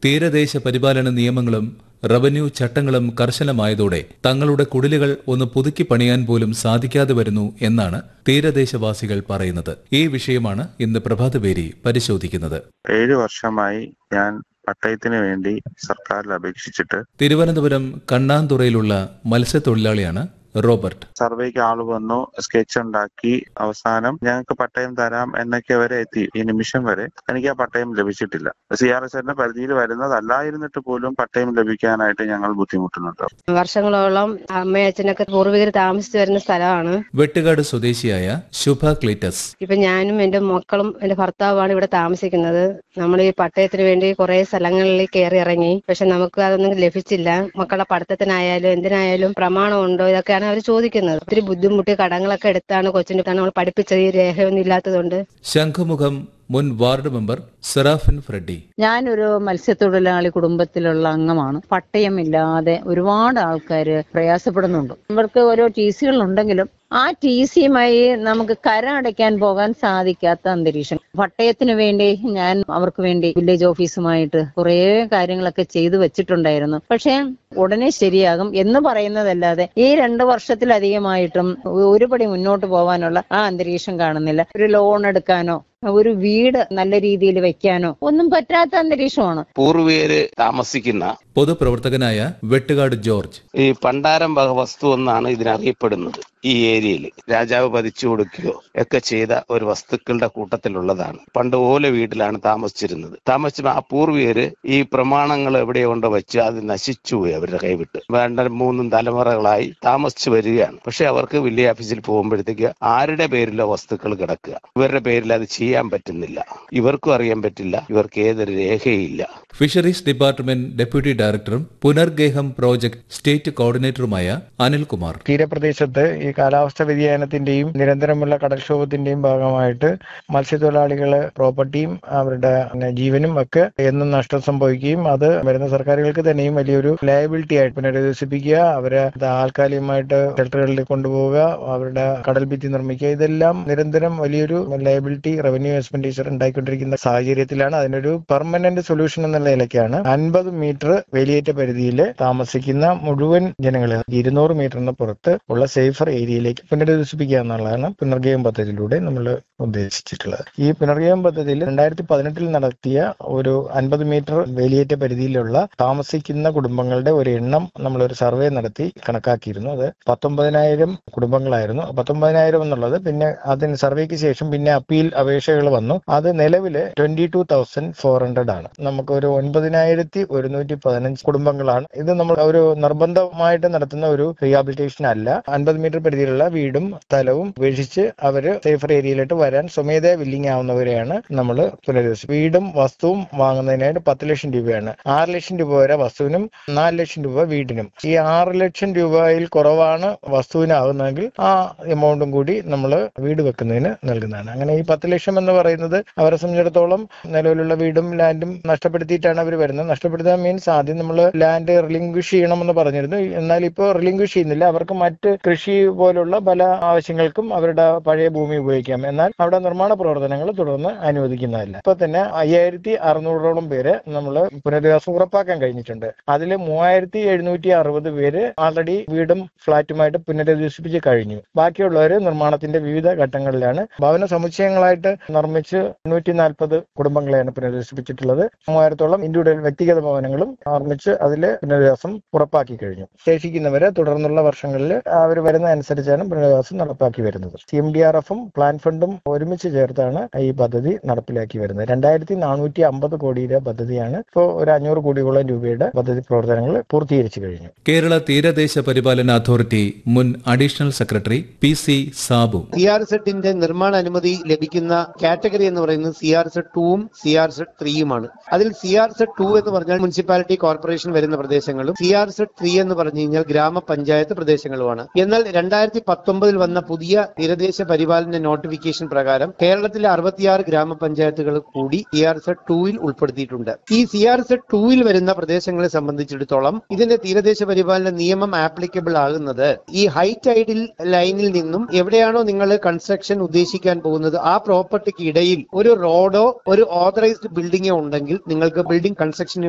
തീരദേശ പരിപാലന നിയമങ്ങളും റവന്യൂ ചട്ടങ്ങളും കർശനമായതോടെ തങ്ങളുടെ കുടിലുകൾ ഒന്ന് പുതുക്കി പണിയാൻ പോലും സാധിക്കാതെ വരുന്നു എന്നാണ് തീരദേശവാസികൾ പറയുന്നത് ഈ വിഷയമാണ് ഇന്ന് പ്രഭാതപേരി പരിശോധിക്കുന്നത് ഏഴ് വർഷമായി ഞാൻ പട്ടയത്തിന് വേണ്ടി സർക്കാരിൽ അപേക്ഷിച്ചിട്ട് തിരുവനന്തപുരം കണ്ണാന്തുറയിലുള്ള മത്സ്യത്തൊഴിലാളിയാണ് റോബർട്ട് സർവേക്ക് ആള് വന്നു സ്കെച്ച് ഉണ്ടാക്കി അവസാനം ഞങ്ങൾക്ക് പട്ടയം തരാം എന്നൊക്കെ വരെ എത്തി ഈ നിമിഷം വരെ എനിക്ക് ആ പട്ടയം ലഭിച്ചിട്ടില്ല സി ആർ എസ് എന്റെ പരിധിയിൽ വരുന്നതല്ലായിരുന്നിട്ട് പോലും പട്ടയം ലഭിക്കാനായിട്ട് ഞങ്ങൾ ബുദ്ധിമുട്ടുന്നുണ്ട് വർഷങ്ങളോളം അമ്മയും അച്ഛനൊക്കെ പൂർവികർ താമസിച്ചു വരുന്ന സ്ഥലമാണ് വെട്ടുകാട് സ്വദേശിയായ ശുഭ ക്ലീറ്റസ് ഇപ്പൊ ഞാനും എന്റെ മക്കളും എന്റെ ഭർത്താവുമാണ് ഇവിടെ താമസിക്കുന്നത് നമ്മൾ ഈ പട്ടയത്തിന് വേണ്ടി കുറെ സ്ഥലങ്ങളിൽ കയറി ഇറങ്ങി പക്ഷെ നമുക്ക് അതൊന്നും ലഭിച്ചില്ല മക്കളുടെ പഠിത്തത്തിനായാലും എന്തിനായാലും പ്രമാണമുണ്ടോ ഇതൊക്കെയാണ് അവർ ചോദിക്കുന്നത് ഒത്തിരി ബുദ്ധിമുട്ടി കടങ്ങളൊക്കെ എടുത്താണ് കൊച്ചിന്റെ നമ്മൾ പഠിപ്പിച്ചത് ഈ രേഖയൊന്നും ഇല്ലാത്തതുകൊണ്ട് ശംഖുമുഖം മുൻ വാർഡ് മെമ്പർ സെറാഫിൻ ഫ്രെഡി ഞാനൊരു മത്സ്യത്തൊഴിലാളി കുടുംബത്തിലുള്ള അംഗമാണ് പട്ടയമില്ലാതെ ഒരുപാട് ആൾക്കാർ പ്രയാസപ്പെടുന്നുണ്ട് ഇവർക്ക് ഓരോ ടി സികൾ ഉണ്ടെങ്കിലും ആ ടി സിയുമായി നമുക്ക് കര അടയ്ക്കാൻ പോകാൻ സാധിക്കാത്ത അന്തരീക്ഷം പട്ടയത്തിന് വേണ്ടി ഞാൻ അവർക്ക് വേണ്ടി വില്ലേജ് ഓഫീസുമായിട്ട് കുറേ കാര്യങ്ങളൊക്കെ ചെയ്തു വെച്ചിട്ടുണ്ടായിരുന്നു പക്ഷേ ഉടനെ ശരിയാകും എന്ന് പറയുന്നതല്ലാതെ ഈ രണ്ട് വർഷത്തിലധികമായിട്ടും ഒരു പടി മുന്നോട്ട് പോകാനുള്ള ആ അന്തരീക്ഷം കാണുന്നില്ല ഒരു ലോൺ എടുക്കാനോ ഒരു വീട് നല്ല രീതിയിൽ വെക്കാനോ ഒന്നും പറ്റാത്ത അന്തരീക്ഷമാണ് പൂർവീകര് താമസിക്കുന്ന പൊതുപ്രവർത്തകനായ വെട്ടുകാട് ജോർജ് ഈ പണ്ടാരം വക വസ്തു എന്നാണ് ഇതിനറിയപ്പെടുന്നത് ഈ ഏരിയയിൽ രാജാവ് പതിച്ചു കൊടുക്കുകയോ ഒക്കെ ചെയ്ത ഒരു വസ്തുക്കളുടെ കൂട്ടത്തിലുള്ളതാണ് പണ്ട് ഓല വീട്ടിലാണ് താമസിച്ചിരുന്നത് താമസിച്ച ആ പൂർവീകര് ഈ പ്രമാണങ്ങൾ എവിടെ കൊണ്ട് വെച്ച് അത് നശിച്ചു പോയി അവരുടെ കൈവിട്ട് വേണ്ട മൂന്നും തലമുറകളായി താമസിച്ചു വരികയാണ് പക്ഷെ അവർക്ക് വില്ലേജ് ഓഫീസിൽ പോകുമ്പോഴത്തേക്ക് ആരുടെ പേരിലോ വസ്തുക്കൾ കിടക്കുക ഇവരുടെ പേരിൽ അത് ചെയ്യാൻ പറ്റുന്നില്ല ഇവർക്കും അറിയാൻ പറ്റില്ല ഇവർക്ക് ഏതൊരു രേഖയില്ല ഫിഷറീസ് ഡിപ്പാർട്ട്മെന്റ് ഡെപ്യൂട്ടി ഡയറക്ടറും പുനർഗേഹം പ്രോജക്ട് സ്റ്റേറ്റ് കോർഡിനേറ്ററുമായ അനിൽകുമാർ തീരപ്രദേശത്ത് ഈ കാലാവസ്ഥ വ്യതിയാനത്തിന്റെയും നിരന്തരമുള്ള കടൽക്ഷോഭത്തിന്റെയും ഭാഗമായിട്ട് മത്സ്യത്തൊഴിലാളികള് പ്രോപ്പർട്ടിയും അവരുടെ പിന്നെ ജീവനും ഒക്കെ എന്നും നഷ്ടം സംഭവിക്കുകയും അത് വരുന്ന സർക്കാരുകൾക്ക് തന്നെയും വലിയൊരു ലയബിലിറ്റി ആയിട്ട് പുനരധിവസിപ്പിക്കുക അവരെ താൽക്കാലികമായിട്ട് ഷെൽട്ടറുകളിൽ കൊണ്ടുപോവുക അവരുടെ കടൽ ഭിത്തി നിർമ്മിക്കുക ഇതെല്ലാം നിരന്തരം വലിയൊരു ലയബിലിറ്റി റവന്യൂ എക്സ്പെൻഡിച്ചർ ഉണ്ടായിക്കൊണ്ടിരിക്കുന്ന സാഹചര്യത്തിലാണ് അതിനൊരു പെർമനന്റ് സൊല്യൂഷൻ എന്നുള്ള നിലയ്ക്കാണ് അൻപത് മീറ്റർ വേലിയേറ്റ പരിധിയിൽ താമസിക്കുന്ന മുഴുവൻ ജനങ്ങളെ ഇരുന്നൂറ് മീറ്ററിന് പുറത്ത് ഉള്ള സേഫർ ഏരിയയിലേക്ക് പുനരധിവസിപ്പിക്കുക എന്നുള്ളതാണ് പുനർഗേയം പദ്ധതിയിലൂടെ നമ്മൾ ഉദ്ദേശിച്ചിട്ടുള്ളത് ഈ പുനർഗേയം പദ്ധതിയിൽ രണ്ടായിരത്തി പതിനെട്ടിൽ നടത്തിയ ഒരു അൻപത് മീറ്റർ വേലിയേറ്റ പരിധിയിലുള്ള താമസിക്കുന്ന കുടുംബങ്ങളുടെ ഒരു എണ്ണം നമ്മൾ ഒരു സർവേ നടത്തി കണക്കാക്കിയിരുന്നു അത് പത്തൊമ്പതിനായിരം കുടുംബങ്ങളായിരുന്നു പത്തൊമ്പതിനായിരം എന്നുള്ളത് പിന്നെ അതിന് സർവേക്ക് ശേഷം പിന്നെ അപ്പീൽ അപേക്ഷകൾ വന്നു അത് നിലവില് twenty two thousand four hundred ആണ് നമുക്ക് ഒരു ഒൻപതിനായിരത്തി ഒരുന്നൂറ്റി പതിനഞ്ച് കുടുംബങ്ങളാണ് ഇത് നമ്മൾ ഒരു നിർബന്ധമായിട്ട് നടത്തുന്ന ഒരു റീഹാബിലിറ്റേഷൻ അല്ല അൻപത് മീറ്റർ പരിധിയിലുള്ള വീടും സ്ഥലവും ഉപേക്ഷിച്ച് അവര് സേഫർ ഏരിയയിലോട്ട് വരാൻ സ്വമേധയാ വില്ലിങ് ആവുന്നവരെയാണ് നമ്മൾ പുനരധിവസിച്ചത് വീടും വസ്തുവും വാങ്ങുന്നതിനായിട്ട് പത്ത് ലക്ഷം രൂപയാണ് ആറ് ലക്ഷം രൂപ വരെ വസ്തുവിനും നാല് ലക്ഷം രൂപ വീടിനും ഈ ആറ് ലക്ഷം രൂപയിൽ കുറവാണ് വസ്തുവിനാകുന്നതെങ്കിൽ ആ എമൗണ്ടും കൂടി നമ്മൾ വീട് വെക്കുന്നതിന് നൽകുന്നതാണ് അങ്ങനെ ഈ പത്ത് ലക്ഷം എന്ന് പറയുന്നത് അവരെ സംബന്ധിച്ചിടത്തോളം നിലവിലുള്ള വീടും ലാൻഡും നഷ്ടപ്പെടുത്തിയിട്ടാണ് അവർ വരുന്നത് നഷ്ടപ്പെടുത്താൻ മീൻസ് ആദ്യം നമ്മൾ ലാൻഡ് റിലിംഗ്വിഷ് ചെയ്യണമെന്ന് പറഞ്ഞിരുന്നു എന്നാൽ ഇപ്പോൾ റിലിംഗ്വിഷ് ചെയ്യുന്നില്ല അവർക്ക് മറ്റ് കൃഷി പോലുള്ള പല ആവശ്യങ്ങൾക്കും അവരുടെ പഴയ ഭൂമി ഉപയോഗിക്കാം എന്നാൽ അവിടെ നിർമ്മാണ പ്രവർത്തനങ്ങൾ തുടർന്ന് അനുവദിക്കുന്നതല്ല ഇപ്പൊ തന്നെ അയ്യായിരത്തി അറുന്നൂറോളം പേര് നമ്മൾ പുനരധിവാസം ഉറപ്പാക്കാൻ കഴിഞ്ഞിട്ടുണ്ട് അതിൽ മൂവായിരത്തി എഴുന്നൂറ്റി അറുപത് പേര് ആൾറെഡി വീടും ഫ്ളാറ്റുമായിട്ട് പുനരധിവസിപ്പിച്ച് കഴിഞ്ഞു ബാക്കിയുള്ളവർ നിർമ്മാണത്തിന്റെ വിവിധ ഘട്ടങ്ങളിലാണ് ഭവന സമുച്ചയങ്ങളായിട്ട് നിർമ്മിച്ച് നൂറ്റി നാൽപ്പത് കുടുംബങ്ങളെയാണ് പുനരധിവസിപ്പിച്ചിട്ടുള്ളത് മൂവായിരത്തോളം ഇൻഡിവിജ്വൽ വ്യക്തിഗത ഭവനങ്ങളും നിർമ്മിച്ച് അതിൽ പുനരധിവാസം ഉറപ്പാക്കി കഴിഞ്ഞു ശേഷിക്കുന്നവരെ തുടർന്നുള്ള വർഷങ്ങളിൽ അവർ വരുന്ന അനുസരിച്ചാണ് പുനരധിവാസം നടപ്പാക്കി വരുന്നത് സി എം ഡി ആർ എഫും പ്ലാൻ ഫണ്ടും ഒരുമിച്ച് ചേർത്താണ് ഈ പദ്ധതി നടപ്പിലാക്കി വരുന്നത് രണ്ടായിരത്തി നാനൂറ്റി അമ്പത് കോടിയുടെ പദ്ധതിയാണ് ഇപ്പോൾ ഒരു അഞ്ഞൂറ് കോടിയോളം രൂപയുടെ പദ്ധതി പ്രവർത്തനങ്ങൾ പൂർത്തീകരിച്ചു കഴിഞ്ഞു കേരള തീരദേശ പരിപാലന അതോറിറ്റി മുൻ additional secretary P C Sabu C R സെറ്റിന്റെ നിർമ്മാണ അനുമതി ലഭിക്കുന്ന കാറ്റഗറി എന്ന് പറയുന്നത് സി ആർ സെറ്റ് ടൂവും സി ആർ സെറ്റ് ത്രീയുമാണ് അതിൽ സി ആർ സെറ്റ് ടു എന്ന് പറഞ്ഞാൽ മുനിസിപ്പാലിറ്റി കോർപ്പറേഷൻ വരുന്ന പ്രദേശങ്ങളും സി ആർ സെറ്റ് ത്രീ എന്ന് പറഞ്ഞു കഴിഞ്ഞാൽ ഗ്രാമപഞ്ചായത്ത് പ്രദേശങ്ങളുമാണ് എന്നാൽ രണ്ടായിരത്തി പത്തൊമ്പതിൽ വന്ന പുതിയ തീരദേശ പരിപാലന നോട്ടിഫിക്കേഷൻ പ്രകാരം കേരളത്തിലെ അറുപത്തിയാറ് ഗ്രാമപഞ്ചായത്തുകൾ കൂടി സി ആർ സെറ്റ് ടൂവിൽ ഉൾപ്പെടുത്തിയിട്ടുണ്ട് ഈ സി ആർ സെറ്റ് ടൂവിൽ വരുന്ന പ്രദേശങ്ങളെ സംബന്ധിച്ചിടത്തോളം ഇതിന്റെ തീരദേശ പരിപാലന നിയമം ആപ്ലിക്കബിൾ ആകുന്നത് ഈ ഹൈ ടൈഡിൽ ലൈനിൽ നിന്നും എവിടെയാണോ നിങ്ങൾ കൺസ്ട്രക്ഷൻ ഉദ്ദേശിക്കാൻ പോകുന്നത് ആ പ്രോപ്പർട്ടിക്ക് ഇടയിൽ ഒരു റോഡോ ഒരു ഓതറൈസ്ഡ് ബിൽഡിങ്ങോ ഉണ്ടെങ്കിൽ നിങ്ങൾക്ക് ബിൽഡിംഗ് കൺസ്ട്രക്ഷന്